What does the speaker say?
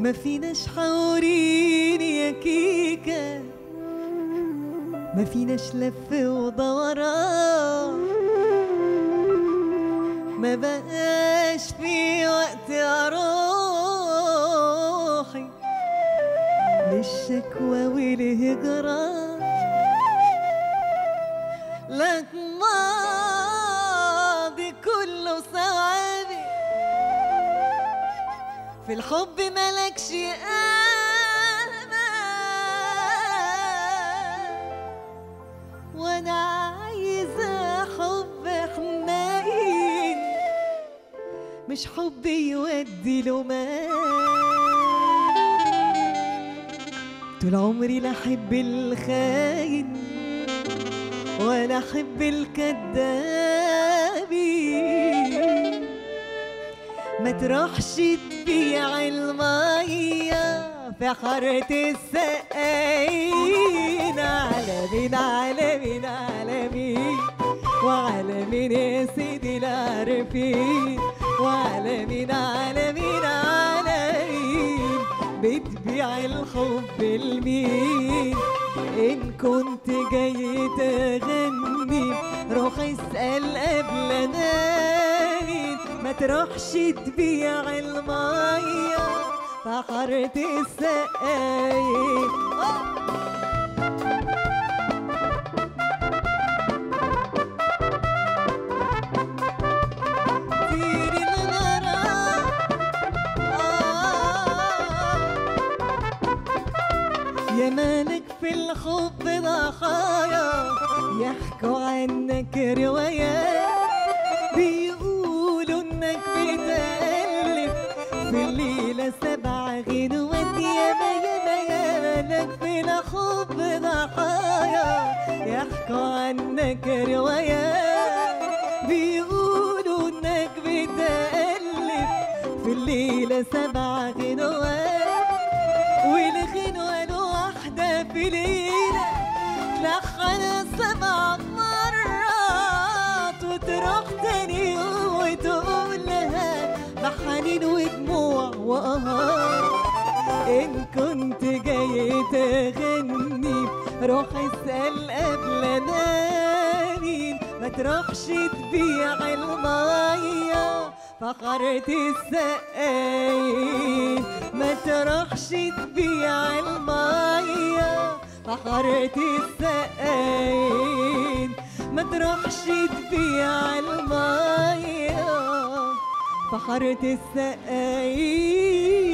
ما فيناش حوريني يا كيكة ما فيناش لف ودوران ما بقاش في وقت يا روحي للشكوى والهجران لك ماضي كله ثوابت في الحب ملكش أمان وأنا عايزة حب حنين مش حب يودي له مان طول عمري لا أحب الخاين ولا أحب الكدابين ما تروحش تبيع المية في حارة السقايين على مين على مين على مين وعلى مين يا سيدي العارفين وعلى مين على مين على مين بتبيع الحب لمين إن كنت جاي تغني روح اسأل قبل نايم ما تروحش تبيع المية فحرة السقايم طير الغرام آه يا مالك في الحب ضحايا يحكوا عنك روايات بيقولوا انك بتألف في الليلة سبع غنوات يا ما يا ما يا مالك في الحب ضحايا يحكوا عنك روايات بيقولوا انك بتألف في الليلة سبع غنوات والغنوة الواحدة في ليلة تلحن سبع مرات وتروح تاني يوم وتقول لها بحنين ودموع وقهار إن كنت جاي تغني روح اسأل قبل نانين ما تروحش تبيع المية فقرة السقايين ما تروحش تبيع المية فقرة السقايين ما تروحش تبيع المية فقرة السقايين